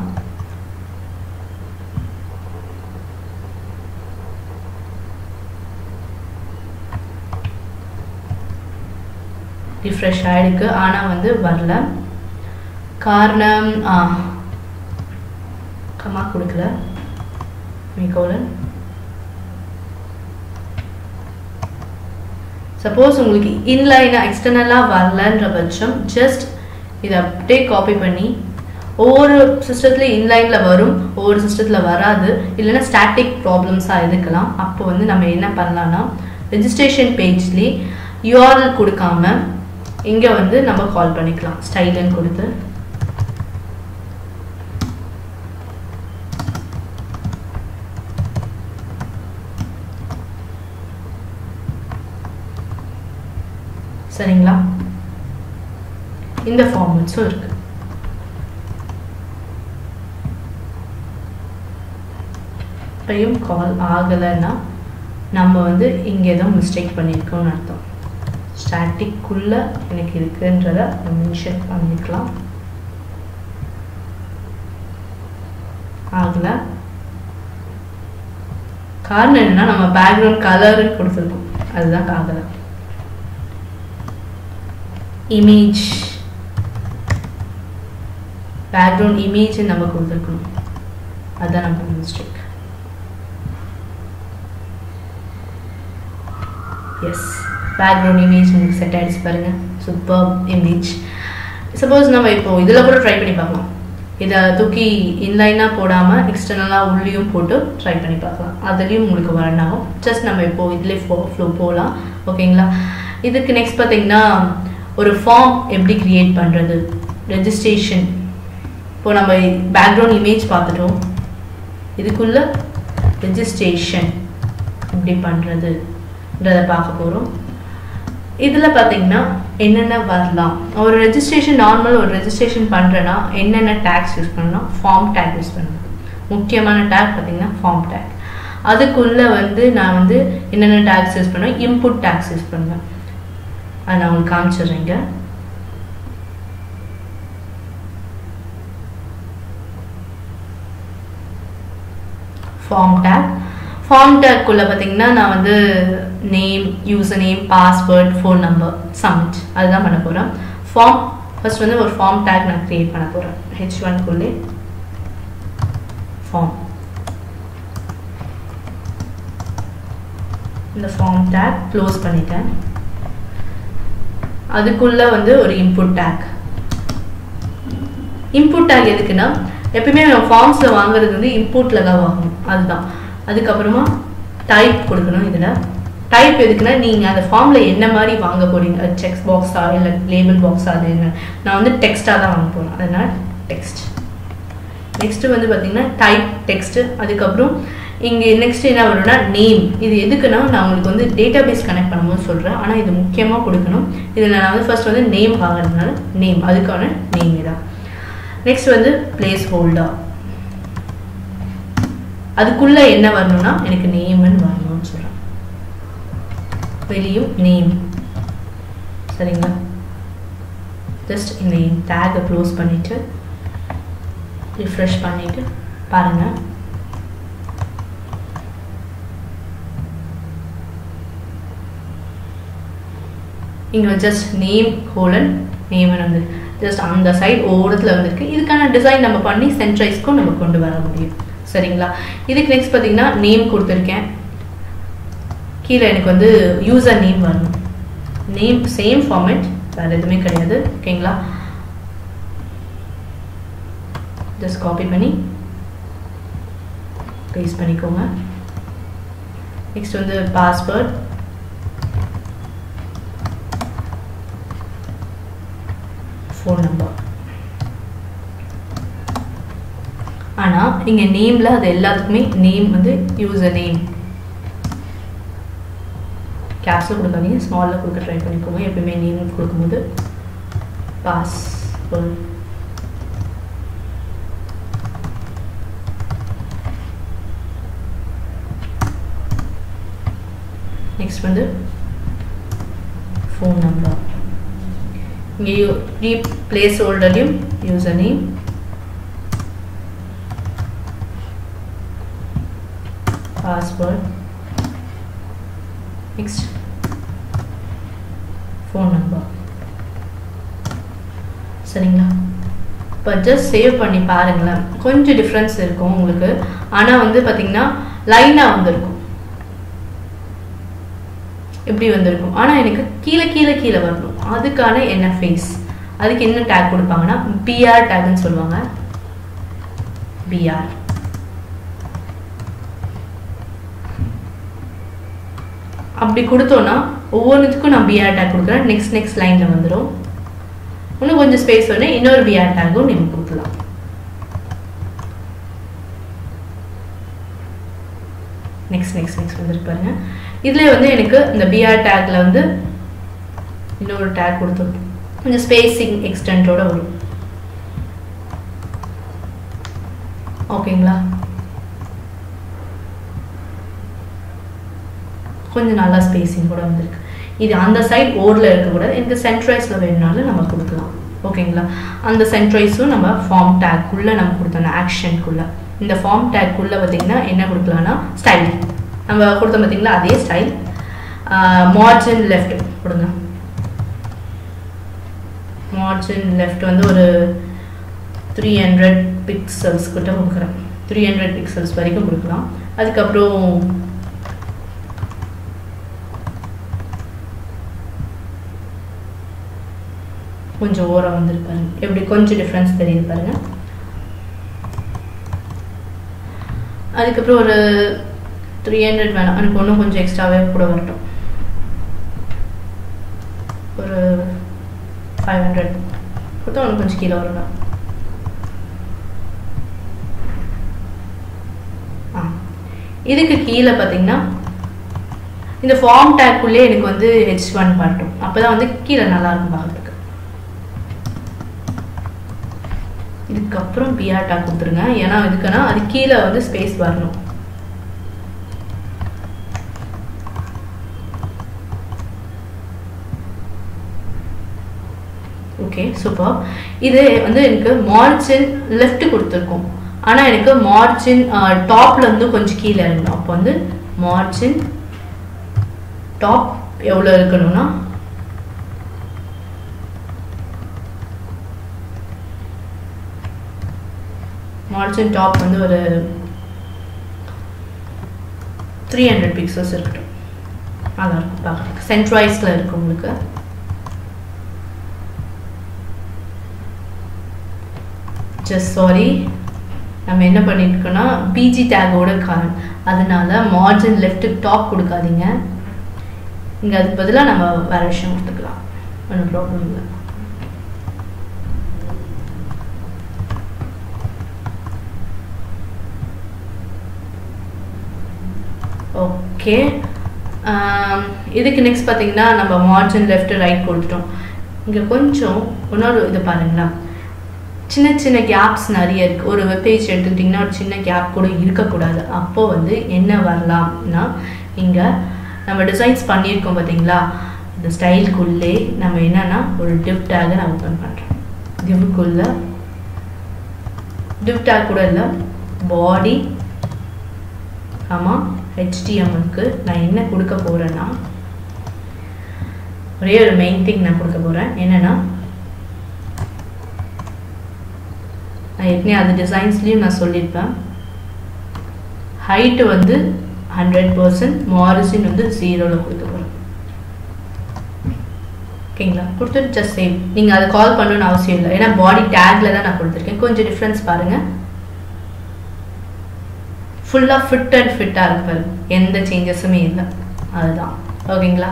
ரிஃப்ரெஷ் ஆகிருக்கு ஆனால் வந்து வரல காரணம் கமா கொடுக்கல மிகோலன் சப்போஸ் உங்களுக்கு இன்லைனாக எக்ஸ்டர்னலாக வரலன்ற பட்சம் ஜஸ்ட் இதை அப்படியே காப்பி பண்ணி ஒவ்வொரு சிஸ்டத்துலேயும் இன்லைனில் வரும் ஒவ்வொரு சிஸ்டத்தில் வராது இல்லைன்னா ஸ்டாட்டிக் ப்ராப்ளம்ஸாக இருக்கலாம் அப்போ வந்து நம்ம என்ன பண்ணலாம்னா ரெஜிஸ்ட்ரேஷன் பேஜ்லேயே யூஆர்எல் கொடுக்காம இங்கே வந்து நம்ம கால் பண்ணிக்கலாம் ஸ்டைலுன்னு கொடுத்து சரிங்களா இந்த ஃபார்மட்ஸும் இருக்கு இப்பயும் கால் ஆகலைன்னா நம்ம வந்து இங்கே ஏதோ மிஸ்டேக் பண்ணியிருக்கோம்னு அர்த்தம் ஸ்டாட்டிக்குள்ளே எனக்கு இருக்குன்றத மென்ஷன் பண்ணிக்கலாம் ஆகலை காரணம் என்னன்னா நம்ம பேக்ரவுண்ட் கலர் கொடுத்துருக்கோம் அதுதான் ஆகலை இமேஜ் பேக்ரவுண்ட் இமேஜ் நம்ம கொடுத்துருக்கணும் அதுதான் நம்ம மிஸ்டேக் எஸ் பேக்ரவுண்ட் இமேஜ் உங்களுக்கு செட் ஆகிடுச்சு பாருங்க சூப்பர் இமேஜ் சப்போஸ் நம்ம இப்போ இதில் கூட ட்ரை பண்ணி பார்க்கலாம் இதை தூக்கி இன்லைனாக போடாமல் எக்ஸ்டர்னலாக உள்ளேயும் போட்டு ட்ரை பண்ணி பார்க்கலாம் அதுலேயும் உங்களுக்கு வரண்டாகும் ஜஸ்ட் நம்ம இப்போ இதிலே ஃபோ ஃப்ளோ போகலாம் ஓகேங்களா இதுக்கு நெக்ஸ்ட் பார்த்தீங்கன்னா ஒரு ஃபார்ம் எப்படி க்ரியேட் பண்ணுறது ரெஜிஸ்ட்ரேஷன் இப்போ நம்ம பேக்ரவுண்ட் இமேஜ் பார்த்துட்டோம் இதுக்குள்ள ரெஜிஸ்ட்ரேஷன் எப்படி பண்ணுறதுன்றதை பார்க்க போகிறோம் இதில் பார்த்தீங்கன்னா என்னென்ன வரலாம் ஒரு ரெஜிஸ்ட்ரேஷன் நார்மல் ஒரு ரெஜிஸ்ட்ரேஷன் பண்ணுறேன்னா என்னென்ன டேக்ஸ் யூஸ் பண்ணலாம் ஃபார்ம் டேக் யூஸ் பண்ணணும் முக்கியமான டேக் பார்த்தீங்கன்னா ஃபார்ம் டேக் அதுக்குள்ளே வந்து நான் வந்து என்னென்ன டேக்ஸ் யூஸ் பண்ணுவேன் இன்புட் டேக்ஸ் யூஸ் பண்ணுவேன் அதை நான் உங்களுக்கு காமிச்சிடுறேங்க ஃபார்ம் டேக் ஃபார்ம் டேக்குள்ளே பார்த்தீங்கன்னா நான் வந்து name user name password phone number submit அதுதான் பண்ண போகிறேன் ஃபார்ம் ஃபர்ஸ்ட் வந்து ஒரு ஃபார்ம் டேக் நான் க்ரியேட் பண்ண போகிறேன் ஹெச் ஒன்குள்ளே ஃபார்ம் இந்த ஃபார்ம் டேக் க்ளோஸ் பண்ணிட்டேன் அதுக்குள்ளே வந்து ஒரு இன்புட் டேக் இன்புட் டேக் எதுக்குன்னா எப்பயுமே நம்ம ஃபார்ம்ஸில் வாங்குறது வந்து இன்புட்டில் தான் வாங்கணும் அதுதான் அதுக்கப்புறமா டைப் கொடுக்கணும் இதில் டைப் எதுக்குன்னா நீங்கள் அந்த ஃபார்மில் என்ன மாதிரி வாங்க போறீங்க செக்ஸ் பாக்ஸா இல்லை லேபிள் பாக்ஸா அது என்ன நான் வந்து டெக்ஸ்ட்டாக தான் வாங்க போகிறேன் அதனால் டெக்ஸ்ட் நெக்ஸ்ட் வந்து பார்த்தீங்கன்னா டைப் டெக்ஸ்ட் அதுக்கப்புறம் இங்கே நெக்ஸ்ட் என்ன வரும்னா நேம் இது எதுக்குன்னா நான் உங்களுக்கு வந்து டேட்டா பேஸ் கனெக்ட் பண்ணும்போது சொல்கிறேன் ஆனால் இது முக்கியமாக கொடுக்கணும் இதில் நான் வந்து ஃபர்ஸ்ட் வந்து நேம் வாங்குறதுனால நேம் அதுக்கான நேம் இதான் நெக்ஸ்ட் வந்து பிளேஸ் ஹோல்டர் அதுக்குள்ள என்ன வரணும்னா எனக்கு நேம்னு வரணும்னு சொல்கிறேன் வெளியும் நேம் சரிங்களா ஜஸ்ட் இந்த டேகை க்ளோஸ் பண்ணிவிட்டு ரிஃப்ரெஷ் பண்ணிவிட்டு பாருங்கள் இங்கே ஜஸ்ட் நேம் கோலன் நேம்னு வந்து ஜஸ்ட் அந்த சைட் ஓரத்தில் வந்திருக்கு இதுக்கான டிசைன் நம்ம பண்ணி சென்ட்ரைஸ்க்கும் நம்ம கொண்டு வர முடியும் சரிங்களா இதுக்கு நெக்ஸ்ட் பார்த்தீங்கன்னா நேம் கொடுத்துருக்கேன் கீழே எனக்கு வந்து யூசர் நேம் வரணும் நேம் சேம் ஃபார்மேட் வேறு எதுவுமே கிடையாது ஓகேங்களா ஜஸ்ட் காப்பி பண்ணி பேஸ்ட் பண்ணிக்கோங்க நெக்ஸ்ட் வந்து பாஸ்வேர்ட் ஃபோன் நம்பர் ஆனால் இங்கே நேமில் அது எல்லாத்துக்குமே நேம் வந்து யூசர் நேம் கேப்ஸில் கொடுக்காதீங்க ஸ்மாலில் கொடுக்க ட்ரை பண்ணிக்கோங்க எப்பவுமே நேம் கொடுக்கும்போது பாஸ் நெக்ஸ்ட் வந்து ஃபோன் நம்பர் இங்கே ரீ பிளேஸ் ஹோல்டர்லையும் user name password next phone number சரிங்களா இப்போ ஜஸ்ட் சேவ் பண்ணி பாருங்களேன் கொஞ்சம் டிஃப்ரென்ஸ் இருக்கும் உங்களுக்கு ஆனால் வந்து பார்த்தீங்கன்னா லைனாக வந்திருக்கும் இப்படி வந்திருக்கும் ஆனால் எனக்கு கீழே கீழே கீழே வரணும் அதுக்கான என்ன ஃபேஸ் அதுக்கு என்ன டேக் கொடுப்பாங்கன்னா பிஆர் டேக்னு சொல்லுவாங்க பிஆர் அப்படி கொடுத்தோன்னா ஒவ்வொன்றுத்துக்கும் நான் பிஆர் டேக் கொடுக்குறேன் நெக்ஸ்ட் நெக்ஸ்ட் லைனில் வந்துடும் இன்னும் கொஞ்சம் ஸ்பேஸ் உடனே இன்னொரு பிஆர் டேக்கும் நீங்கள் கொடுக்கலாம் நெக்ஸ்ட் நெக்ஸ்ட் நெக்ஸ்ட் வந்துருக்கு பாருங்க இதுல வந்து எனக்கு இந்த பிஆர் டேக்ல வந்து இன்னொரு டேக் கொடுத்து கொஞ்சம் ஸ்பேசிங் எக்ஸ்டென்ட்டோட வரும் ஓகேங்களா கொஞ்சம் நல்லா ஸ்பேசிங் கூட வந்திருக்கு இது அந்த சைட் ஓரில் இருக்கக்கூடாது எனக்கு சென்ட்ரைஸில் வேணுனாலும் நம்ம கொடுக்கலாம் ஓகேங்களா அந்த சென்ட்ரைஸும் நம்ம ஃபார்ம் டேக்குள்ளே நம்ம கொடுத்தோம் ஆக்ஷனுக்குள்ளே இந்த ஃபார்ம் டேக்குள்ளே பார்த்தீங்கன்னா என்ன கொடுக்கலாம்னா ஸ்டைல் நம்ம கொடுத்தோம் பார்த்தீங்களா அதே ஸ்டைல் மார்ஜின் லெஃப்ட் கொடுங்க மார்ஜின் லெஃப்ட் வந்து ஒரு த்ரீ ஹண்ட்ரட் பிக்சல்ஸ் கிட்ட கொடுக்குறேன் த்ரீ ஹண்ட்ரட் பிக்சல்ஸ் வரைக்கும் கொடுக்கலாம் அதுக்கப்புறம் கொஞ்சம் ஓரம் வந்துருப்பாருங்க எப்படி கொஞ்சம் டிஃப்ரென்ஸ் தெரியுது பாருங்க அதுக்கப்புறம் ஒரு த்ரீ ஹண்ட்ரட் வேணாம் எனக்கு இன்னும் கொஞ்சம் எக்ஸ்ட்ராவே கூட வரட்டும் ஒரு ஃபைவ் ஹண்ட்ரட் கொடுத்தா இன்னும் கொஞ்சம் கீழே வரணும் ஆ இதுக்கு கீழே பார்த்தீங்கன்னா இந்த ஃபார்ம் டேக்குள்ளே எனக்கு வந்து ஹெச் ஒன் பாட்டும் அப்போ தான் வந்து கீழே நல்லா இருக்கும் பார்க்குறதுக்கு இதுக்கப்புறம் பிஆர் டேக் கொடுத்துருங்க ஏன்னா இதுக்குன்னா அது கீழே வந்து ஸ்பேஸ் வரணும் ஓகே சூப்பர் இது வந்து எனக்கு மார்ஜின் லெஃப்ட் கொடுத்துருக்கோம் ஆனால் எனக்கு மார்ஜின் டாப்ல இருந்து கொஞ்சம் கீழே இருக்கணும் அப்போ வந்து மார்ஜின் டாப் எவ்வளோ இருக்கணும்னா மார்ஜின் டாப் வந்து ஒரு த்ரீ ஹண்ட்ரட் பிக்சல்ஸ் இருக்கட்டும் நல்லா இருக்கும் பார்க்குறதுக்கு சென்ட்ரைஸில் இருக்கு உங்களுக்கு ஜஸ்ட் சாரி நம்ம என்ன பண்ணியிருக்கோன்னா பிஜி டேகோட காரன் அதனால மார்ஜின் லெஃப்ட் டாப் கொடுக்காதீங்க இங்கே அதுக்கு பதிலாக நம்ம வேறு விஷயம் கொடுத்துக்கலாம் ஒன்றும் ப்ராப்ளம் இல்லை ஓகே இதுக்கு நெக்ஸ்ட் பார்த்தீங்கன்னா நம்ம மார்ஜின் லெஃப்ட் ரைட் கொடுத்துட்டோம் இங்கே கொஞ்சம் இன்னொரு இது பாருங்களா சின்ன சின்ன கேப்ஸ் நிறைய இருக்குது ஒரு வெப்பேஜ் எடுத்துக்கிட்டிங்கன்னா ஒரு சின்ன கேப் கூட இருக்கக்கூடாது அப்போது வந்து என்ன வரலாம்னா இங்கே நம்ம டிசைன்ஸ் பண்ணியிருக்கோம் பார்த்தீங்களா இந்த ஸ்டைலுக்குள்ளே நம்ம என்னன்னா ஒரு டிவ் டேகை நான் ஓப்பன் பண்ணுறேன் டிவ்க்குள்ளே டிவ் டேக் கூட இல்லை பாடி ஆமாம் ஹெச்டிஎம்முக்கு நான் என்ன கொடுக்க போகிறேன்னா ஒரே ஒரு மெயின் திங் நான் கொடுக்க போகிறேன் என்னென்னா நான் ஏற்கனவே அது டிசைன்ஸ்லேயும் நான் சொல்லியிருப்பேன் ஹைட்டு வந்து ஹண்ட்ரட் பர்சன்ட் மாரிசின் வந்து ஜீரோவில் கொடுக்க போகிறேன் ஓகேங்களா கொடுத்துட்டு ஜஸ்ட் சேவ் நீங்கள் அதை கால் பண்ணணும்னு அவசியம் இல்லை ஏன்னா பாடி டேக்ல தான் நான் கொடுத்துருக்கேன் கொஞ்சம் டிஃப்ரென்ஸ் பாருங்கள் ஃபுல்லாக ஃபிட் அண்ட் ஃபிட்டாக இருக்கு பாருங்க எந்த சேஞ்சஸுமே இல்லை அதுதான் ஓகேங்களா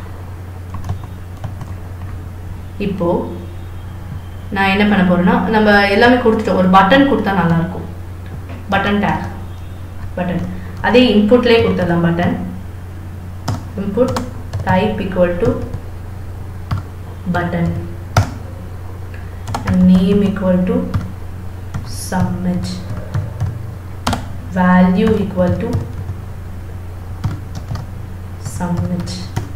இப்போது நான் என்ன பண்ண போகிறேன்னா நம்ம எல்லாமே கொடுத்துட்டோம் ஒரு பட்டன் கொடுத்தா நல்லாயிருக்கும் பட்டன் டேக் பட்டன் அதே இன்புட்லேயே கொடுத்துடலாம் button input type equal to button and name equal to submit value equal to submit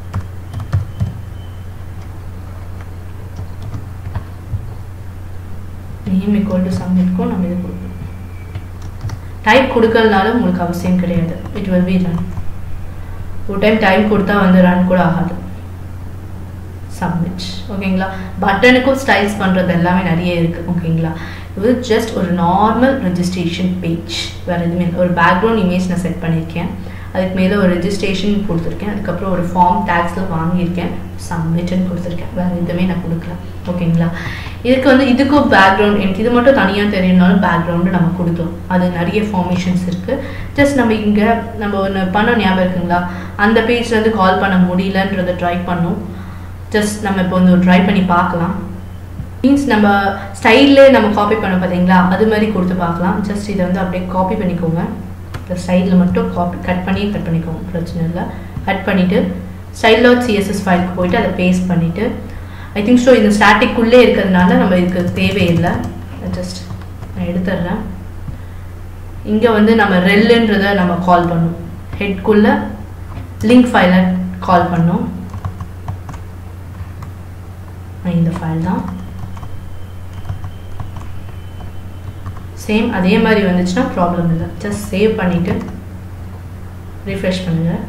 name equal to submitக்கும் நம்ம இது கொடுக்கணும் டைப் கொடுக்கறதுனால உங்களுக்கு அவசியம் கிடையாது இட் வில் பி ரன் ஒரு டைம் டைம் கொடுத்தா வந்து ரன் கூட ஆகாது சப்மிட் ஓகேங்களா பட்டனுக்கும் ஸ்டைல்ஸ் பண்ணுறது எல்லாமே நிறைய இருக்குது ஓகேங்களா இது ஜஸ்ட் ஒரு நார்மல் ரெஜிஸ்ட்ரேஷன் பேஜ் வேறு எதுவுமே இல்லை ஒரு பேக்ரவுண்ட் இமேஜ் நான் செட் பண்ணியிருக்கேன் அதுக்கு மேலே ஒரு ரெஜிஸ்ட்ரேஷன் கொடுத்துருக்கேன் அதுக்கப்புறம் ஒரு ஃபார்ம் டேக்ஸில் வாங்கியிருக்கேன் சப்மிட்னு கொடுத்துருக்கேன் வேறு எதுவுமே நான் கொடுக்கல ஓகேங்களா இதுக்கு வந்து இதுக்கும் பேக்ரவுண்ட் எனக்கு இது மட்டும் தனியாக தெரியணுனாலும் பேக்ரவுண்டு நம்ம கொடுத்தோம் அது நிறைய ஃபார்மேஷன்ஸ் இருக்குது ஜஸ்ட் நம்ம இங்கே நம்ம ஒன்று பண்ண ஞாபகம் இருக்குங்களா அந்த பேஜ்லேருந்து கால் பண்ண முடியலன்றதை ட்ரை பண்ணோம் ஜஸ்ட் நம்ம இப்போ வந்து ட்ரை பண்ணி பார்க்கலாம் மீன்ஸ் நம்ம ஸ்டைல்லே நம்ம காப்பி பண்ண பார்த்தீங்களா அது மாதிரி கொடுத்து பார்க்கலாம் ஜஸ்ட் இதை வந்து அப்படியே காப்பி பண்ணிக்கோங்க இந்த ஸ்டைலில் மட்டும் காப்பி கட் பண்ணி கட் பண்ணிக்கோங்க பிரச்சனை இல்லை கட் பண்ணிவிட்டு ஸ்டைல் டாட் சிஎஸ்எஸ் ஃபைலுக்கு போயிட்டு அதை பேஸ்ட் பண்ணிவிட்டு ஐ திங்க் ஸோ இந்த ஸ்டாட்டிக்குள்ளே இருக்கிறதுனால நம்ம இதுக்கு தேவையில்லை ஜஸ்ட் நான் எடுத்துடுறேன் இங்கே வந்து நம்ம ரெல்லுன்றதை நம்ம கால் பண்ணோம் ஹெட்குள்ளே லிங்க் ஃபைலை கால் பண்ணோம் இந்த ஃபைல் தான் சேம் அதே மாதிரி வந்துச்சுன்னா ப்ராப்ளம் இல்லை ஜஸ்ட் சேவ் பண்ணிவிட்டு ரிஃப்ரெஷ் பண்ணுங்கள்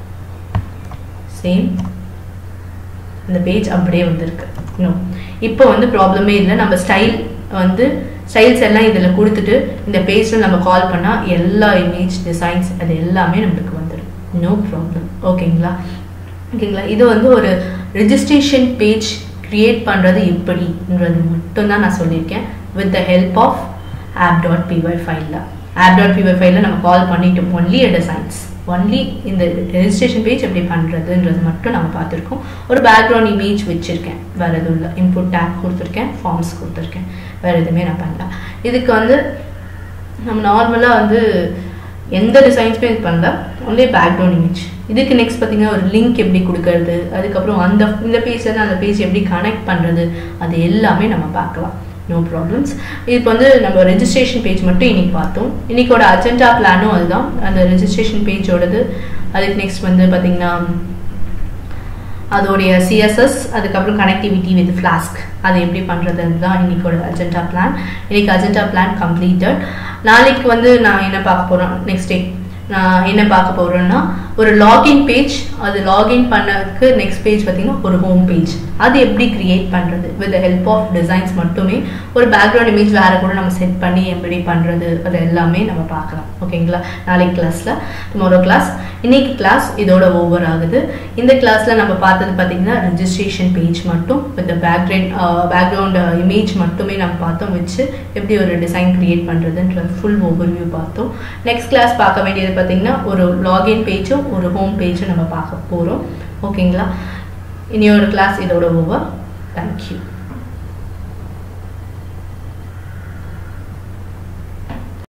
சேம் இந்த பேஜ் அப்படியே வந்திருக்கு இன்னும் இப்போ வந்து ப்ராப்ளமே இல்லை நம்ம ஸ்டைல் வந்து ஸ்டைல்ஸ் எல்லாம் இதில் கொடுத்துட்டு இந்த பேஜில் நம்ம கால் பண்ணால் எல்லா இமேஜ் டிசைன்ஸ் அது எல்லாமே நம்மளுக்கு வந்துடும் நோ ப்ராப்ளம் ஓகேங்களா ஓகேங்களா இது வந்து ஒரு ரெஜிஸ்ட்ரேஷன் பேஜ் க்ரியேட் பண்ணுறது எப்படின்றது மட்டும்தான் நான் சொல்லியிருக்கேன் with the help of app dot py ஃபைலில் ஆப் டாட் பிஒய் ஃபைலில் நம்ம கால் பண்ணிட்டோம் ஒன்லி அ டிசைன்ஸ் ஒன்லி இந்த ரெஜிஸ்ட்ரேஷன் பேஜ் எப்படி பண்ணுறதுன்றது மட்டும் நம்ம பார்த்துருக்கோம் ஒரு பேக்ரவுண்ட் இமேஜ் வச்சுருக்கேன் வேறு எதுவும் இல்லை இன்புட் டேக் கொடுத்துருக்கேன் ஃபார்ம்ஸ் கொடுத்துருக்கேன் வேறு எதுவுமே நான் பண்ணல இதுக்கு வந்து நம்ம நார்மலாக வந்து எந்த டிசைன்ஸுமே இது பண்ணல ஒன்லி பேக்ரவுண்ட் இமேஜ் இதுக்கு நெக்ஸ்ட் பார்த்தீங்கன்னா ஒரு லிங்க் எப்படி கொடுக்கறது அதுக்கப்புறம் அந்த இந்த பேஜ்லேருந்து அந்த பேஜ் எப்படி கனெக்ட் பண்ணுறது அது எல்லாமே நம்ம பார்க்கலாம் நோ ப்ராப்ளம்ஸ் இப்போ வந்து நம்ம ரெஜிஸ்ட்ரேஷன் பேஜ் மட்டும் இன்னைக்கு பார்த்தோம் இன்னைக்கோட அஜெண்டா பிளானும் அதுதான் அந்த ரெஜிஸ்ட்ரேஷன் பேஜோடது அதுக்கு நெக்ஸ்ட் வந்து பார்த்தீங்கன்னா அதோடைய சிஎஸ்எஸ் அதுக்கப்புறம் கனெக்டிவிட்டி வித் ஃப்ளாஸ்க் அது எப்படி பண்ணுறதுன்னு தான் இன்னைக்கோட அஜெண்டா பிளான் இன்னைக்கு அஜெண்டா பிளான் கம்ப்ளீட்டட் நாளைக்கு வந்து நான் என்ன பார்க்க போகிறேன் நெக்ஸ்ட் டே நான் என்ன பார்க்க போகிறேன்னா ஒரு லாகின் பேஜ் அது லாகின் பண்ணதுக்கு நெக்ஸ்ட் பேஜ் பார்த்தீங்கன்னா ஒரு ஹோம் பேஜ் அது எப்படி கிரியேட் பண்ணுறது வித் ஹெல்ப் ஆஃப் டிசைன்ஸ் மட்டுமே ஒரு பேக்ரவுண்ட் இமேஜ் வேறு கூட நம்ம செட் பண்ணி எப்படி பண்ணுறது அது எல்லாமே நம்ம பார்க்கலாம் ஓகேங்களா நாளைக்கு கிளாஸில் டுமாரோ கிளாஸ் இன்னைக்கு கிளாஸ் இதோட ஓவர் ஆகுது இந்த கிளாஸில் நம்ம பார்த்தது பார்த்தீங்கன்னா ரெஜிஸ்ட்ரேஷன் பேஜ் மட்டும் வித் பேக்ரவுண்ட் பேக்ரவுண்ட் இமேஜ் மட்டுமே நம்ம பார்த்தோம் வச்சு எப்படி ஒரு டிசைன் கிரியேட் பண்ணுறதுன்ற ஃபுல் ஓவர்வியூ பார்த்தோம் நெக்ஸ்ட் கிளாஸ் பார்க்க வேண்டியது பார்த்தீங்கன்னா ஒரு லாகின் பேஜும் ஒரு ஹோம் பேஜும் நம்ம பார்க்க போகிறோம் ஓகேங்களா இனியோட கிளாஸ் இதோட ஓவர் தேங்க்யூ